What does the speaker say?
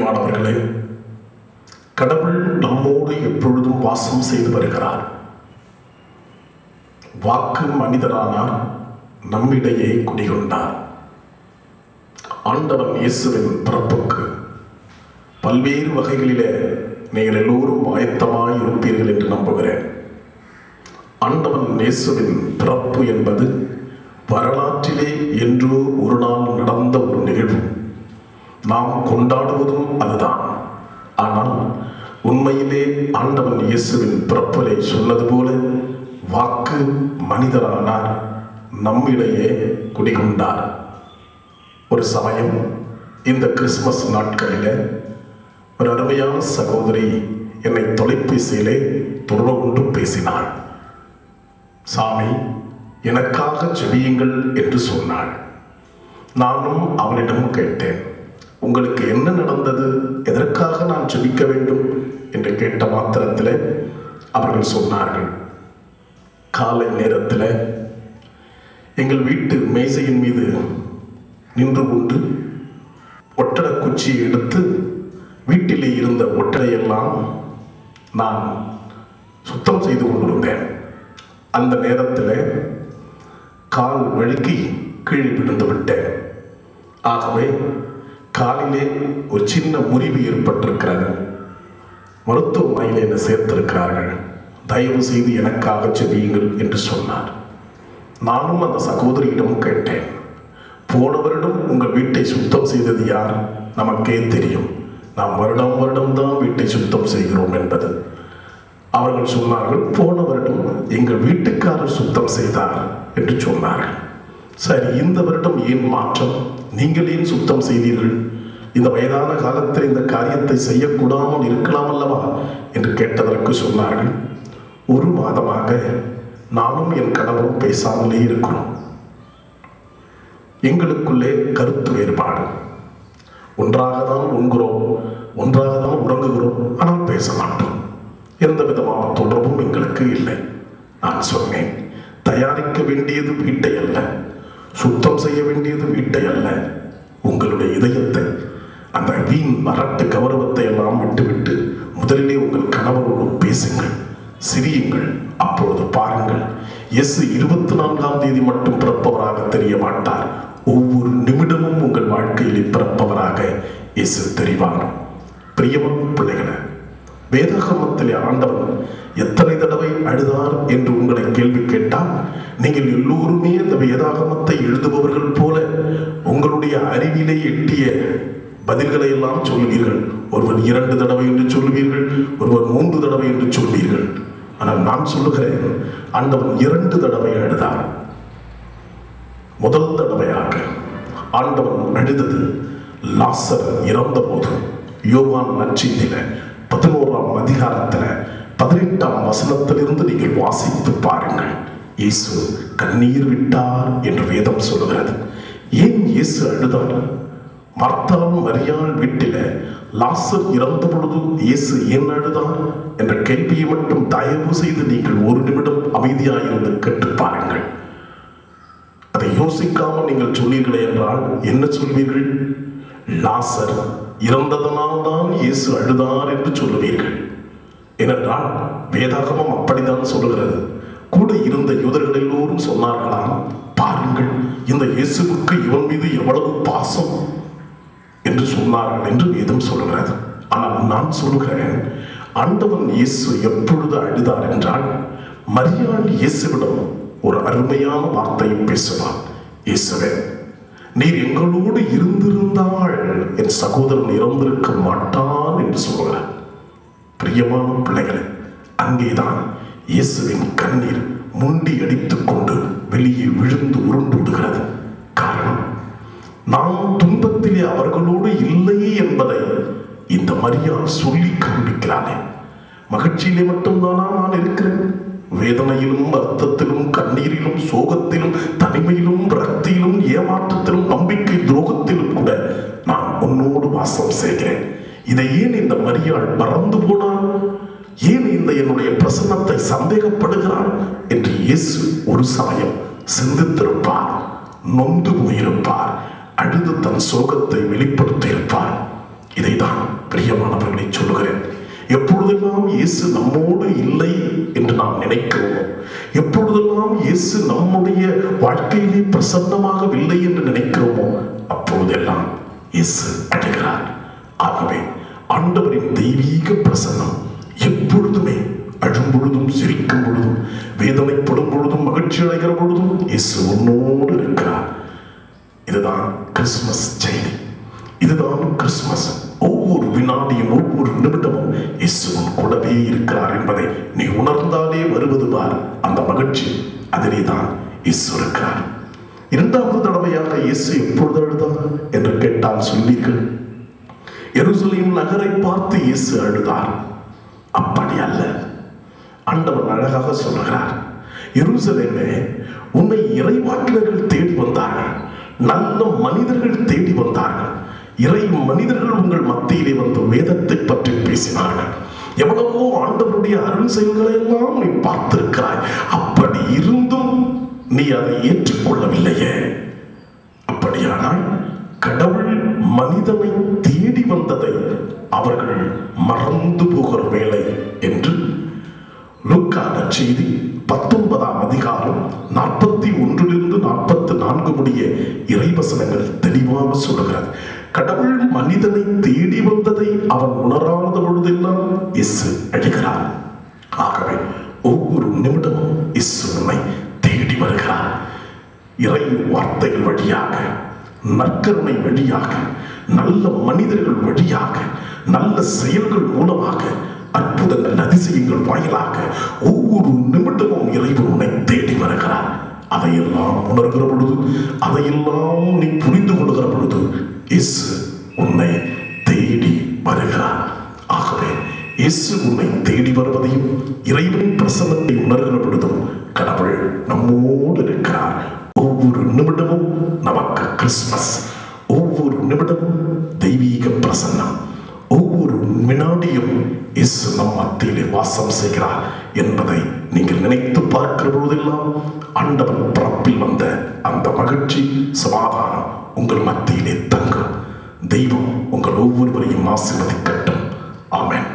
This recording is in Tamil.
பிரியமானவர்களே கடவுள் நம்மோடு எப்பொழுதும் வாசம் செய்து வருகிறார் வாக்கு மனிதரானார் நம்மிடையே குடிகொண்டார் ஆண்டவன் இயேசுவின் பிறப்புக்கு பல்வேறு வகைகளிலே நீங்கள் எல்லோரும் ஆயத்தமாய் இருப்பீர்கள் என்று நம்புகிறேன் ஆண்டவன் இயேசுவின் பிறப்பு என்பது வரலாற்றிலே என்றோ ஒரு நாள் நடந்த ஒரு நிகழ்வு நாம் கொண்டாடுவதும் அதுதான் ஆனால் உண்மையிலே ஆண்டவன் இயேசுவின் பிறப்பலை சொன்னது போல வாக்கு மனிதரானார் நம்மிடையே குடிகொண்டார் ஒரு சமயம் இந்த கிறிஸ்மஸ் நாட்களில் ஒரு அருமையான சகோதரி என்னை தொலைபேசியிலே தொடர்பு கொண்டு பேசினாள் சாமி எனக்காக ஜெபியுங்கள் என்று சொன்னாள் நானும் அவளிடம் கேட்டேன் உங்களுக்கு என்ன நடந்தது எதற்காக நான் ஜெபிக்க வேண்டும் என்று கேட்ட மாத்திரத்தில் அவர்கள் சொன்னார்கள் காலை நேரத்தில் எங்கள் வீட்டு மேசையின் மீது நின்று கொண்டு ஒட்டட குச்சியை எடுத்து வீட்டிலே இருந்த ஒட்டடையெல்லாம் நான் சுத்தம் செய்து கொண்டிருந்தேன் அந்த நேரத்தில் கால் வழுக்கி கீழே விழுந்து விட்டேன் ஆகவே காலிலே ஒரு சின்ன முறிவு ஏற்பட்டிருக்கிறது மருத்துவமனையில் என்னை சேர்த்திருக்கிறார்கள் தயவு செய்து எனக்காக செவியுங்கள் என்று சொன்னார் நானும் அந்த சகோதரியிடம் கேட்டேன் போன வருடம் உங்கள் வீட்டை சுத்தம் செய்தது யார் நமக்கே தெரியும் நாம் வருடம் வருடம் தான் வீட்டை சுத்தம் செய்கிறோம் என்பது அவர்கள் சொன்னார்கள் போன வருடம் எங்கள் வீட்டுக்காரர் சுத்தம் செய்தார் என்று சொன்னார்கள் சரி இந்த வருடம் ஏன் மாற்றம் நீங்கள் ஏன் சுத்தம் செய்தீர்கள் இந்த வயதான காலத்தில் இந்த காரியத்தை செய்யக்கூடாமல் இருக்கலாம் அல்லவா என்று கேட்டதற்கு சொன்னார்கள் ஒரு மாதமாக நானும் என் கணவரும் பேசாமலே இருக்கிறோம் எங்களுக்குள்ளே கருத்து வேறுபாடு ஒன்றாக தான் உண்கிறோம் ஒன்றாக தான் உறங்குகிறோம் ஆனால் பேச மாட்டோம் எந்த விதமான தொடர்பும் எங்களுக்கு இல்லை நான் சொன்னேன் தயாரிக்க வேண்டியது வீட்டை அல்ல சுத்தம் செய்ய வேண்டியது வீட்டை அல்ல உங்களுடைய இதயத்தை அந்த வீண் மரட்டு கௌரவத்தை எல்லாம் விட்டுவிட்டு முதலிலே உங்கள் கணவரோடு பேசுங்கள் சிரியுங்கள் அப்பொழுது பாருங்கள் எஸ் இருபத்தி நான்காம் தேதி மட்டும் பிறப்பவராக தெரிய மாட்டார் ஒவ்வொரு நிமிடமும் உங்கள் வாழ்க்கையில் பிறப்பவராக இயேசு தெரிவார் பிரியமான பிள்ளைகளே வேதாகமத்திலே ஆண்டவன் எத்தனை தடவை அழுதார் என்று உங்களை கேள்வி கேட்டால் நீங்கள் எல்லோருமே அந்த வேதாகமத்தை எழுதுபவர்கள் போல உங்களுடைய அறிவிலே எட்டிய பதில்களை எல்லாம் சொல்லுவீர்கள் ஒருவர் இரண்டு தடவை என்று சொல்லுவீர்கள் ஒருவர் மூன்று தடவை என்று சொல்வீர்கள் ஆனால் நான் சொல்லுகிறேன் ஆண்டவன் இரண்டு தடவை அழுதார் முதல் தடவையாக ஆண்டவன் அழுதது லாசர் இறந்தபோது யோவான் நற்செய்தியில பதினோராம் அதிகாரத்தில் பதினெட்டாம் வசனத்திலிருந்து நீங்கள் வாசித்து பாருங்கள் இயேசு கண்ணீர் விட்டார் என்று வேதம் சொல்லுகிறது ஏன் இயேசு அழுதார் மர்த்தாள் மரியாள் வீட்டில லாசர் இறந்த பொழுது இயேசு ஏன் அழுதார் என்ற கேள்வியை மட்டும் தயவு செய்து நீங்கள் ஒரு நிமிடம் அமைதியாயிருந்து கேட்டு பாருங்கள் அதை யோசிக்காமல் நீங்கள் சொன்னீர்களே என்றால் என்ன சொல்வீர்கள் லாசர் இறந்ததனால் தான் இயேசு அழுதார் என்று சொல்லுவீர்கள் ஏனென்றால் வேதாகமம் அப்படித்தான் சொல்லுகிறது கூட இருந்த யூதர்கள் எல்லோரும் சொன்னார்களாம் பாருங்கள் இந்த இயேசுவுக்கு இவன் மீது எவ்வளவு பாசம் என்று சொன்னார்கள் என்று வேதம் சொல்லுகிறது ஆனால் நான் சொல்லுகிறேன் ஆண்டவன் இயேசு எப்பொழுது அழுதார் என்றால் மரியாள் இயேசுவிடம் ஒரு அருமையான வார்த்தையை பேசுவார் இயேசுவே நீர் எங்களோடு இருந்திருந்தால் என் சகோதரன் இறந்திருக்க மாட்டான் என்று சொல்கிறார் பிரியமான பிள்ளைகளே அங்கேதான் இயேசுவின் கண்ணீர் முண்டி அடித்துக் கொண்டு வெளியே விழுந்து உருண்டு விடுகிறது காரணம் நாம் துன்பத்திலே அவர்களோடு இல்லை என்பதை இந்த மரியாள் சொல்லி காண்பிக்கிறானே மகிழ்ச்சியிலே மட்டும்தானா நான் இருக்கிறேன் வேதனையிலும் வருத்தத்திலும் கண்ணீரிலும் சோகத்திலும் தனிமையிலும் ரக்தியிலும் ஏமாற்றத்திலும் நம்பிக்கை துரோகத்திலும் கூட நான் உன்னோடு வாசம் செய்கிறேன் இதை ஏன் இந்த மரியாள் மறந்து போனார் ஏன் இந்த என்னுடைய பிரசன்னத்தை சந்தேகப்படுகிறார் என்று இயேசு ஒரு சமயம் சிந்தித்திருப்பார் நொந்து போயிருப்பார் அழுது தன் சோகத்தை வெளிப்படுத்தி இருப்பார் இதைதான் பிரியமானவர்களை சொல்லுகிறேன் எப்பொழுதெல்லாம் இயேசு நம்மோடு இல்லை என்று நாம் நினைக்கிறோமோ எப்பொழுதெல்லாம் இயேசு நம்முடைய வாழ்க்கையிலே பிரசன்னமாகவில்லை என்று நினைக்கிறோமோ அப்பொழுதெல்லாம் இயேசு அழுகிறார் ஆகவே ஆண்டவரின் தெய்வீக பிரசன்னம் எப்பொழுதுமே அழும் பொழுதும் சிரிக்கும் பொழுதும் வேதனைப்படும் பொழுதும் மகிழ்ச்சி அடைகிற பொழுதும் இயேசு உன்னோடு இருக்கிறார் இதுதான் கிறிஸ்துமஸ் செய்தி இதுதான் கிறிஸ்துமஸ் ஒவ்வொரு வினாடியும் ஒவ்வொரு நிமிடமும் இயேசு உன் கூடவே இருக்கிறார் என்பதை நீ உணர்ந்தாலே வருவது பார் அந்த மகிழ்ச்சி அதிலே தான் இயேசு இருக்கிறார் இரண்டாவது தடவையாக இயேசு எப்பொழுது அழுதார் என்று கேட்டால் சொல்வீர்கள் எருசலேம் நகரை பார்த்து இயேசு அழுதார் அப்படி அல்ல ஆண்டவன் அழகாக சொல்கிறார் எருசலேமே உன்னை இறைவாக்கினர்கள் தேடி வந்தார்கள் நல்ல மனிதர்கள் தேடி வந்தார்கள் இறை மனிதர்கள் உங்கள் மத்தியிலே வந்து வேதத்தை பற்றி பேசினார்கள் எவ்வளவோ ஆண்டவருடைய அருள் செயல்களை எல்லாம் நீ பார்த்திருக்கிறாய் அப்படி இருந்தும் நீ அதை ஏற்றுக்கொள்ளவில்லையே அப்படியானால் கடவுள் மனிதனை தேடி வந்ததை அவர்கள் மறந்து போகிற வேலை என்று லுக்கான செய்தி பத்தொன்பதாம் அதிகாரம் நாற்பத்தி ஒன்றிலிருந்து நாற்பத்தி நான்கு முடிய இறைவசனங்கள் தெளிவாக சொல்லுகிறது கடவுள் மனிதனை தேடி வந்ததை அவன் உணராத பொழுதெல்லாம் இயேசு அழுகிறார் ஆகவே ஒவ்வொரு நிமிடமும் இயேசு உன்னை தேடி வருகிறார் இறை வார்த்தைகள் வழியாக நற்கருணை வழியாக நல்ல மனிதர்கள் வழியாக நல்ல செயல்கள் மூலமாக அற்புதங்கள் அதிசயங்கள் வாயிலாக ஒவ்வொரு நிமிடமும் இறைவன் உன்னை தேடி வருகிறார் அதையெல்லாம் உணர்கிற பொழுது அதையெல்லாம் நீ புரிந்து கொள்கிற பொழுது இயேசு உன்னை தேடி வருகிறார் ஆகவே இயேசு உன்னை தேடி வருவதையும் இறைவனின் பிரசன்னத்தை உணர்கிற பொழுதும் கடவுள் நம்மோடு இருக்கிறார் ஒவ்வொரு நிமிடமும் நமக்கு கிறிஸ்மஸ் ஒவ்வொரு நிமிடமும் தெய்வீக பிரசன்னம் ஒவ்வொரு வினாடியும் இயேசு நம் மத்தியிலே வாசம் செய்கிறார் என்பதை நீங்கள் நினைத்து பார்க்கிற பொழுதெல்லாம் ஆண்டவன் பிறப்பில் வந்த அந்த மகிழ்ச்சி சமாதானம் உங்கள் மத்தியிலே தங்கும் தெய்வம் உங்கள் ஒவ்வொருவரையும் ஆசீர்வதிக்கட்டும் ஆமென்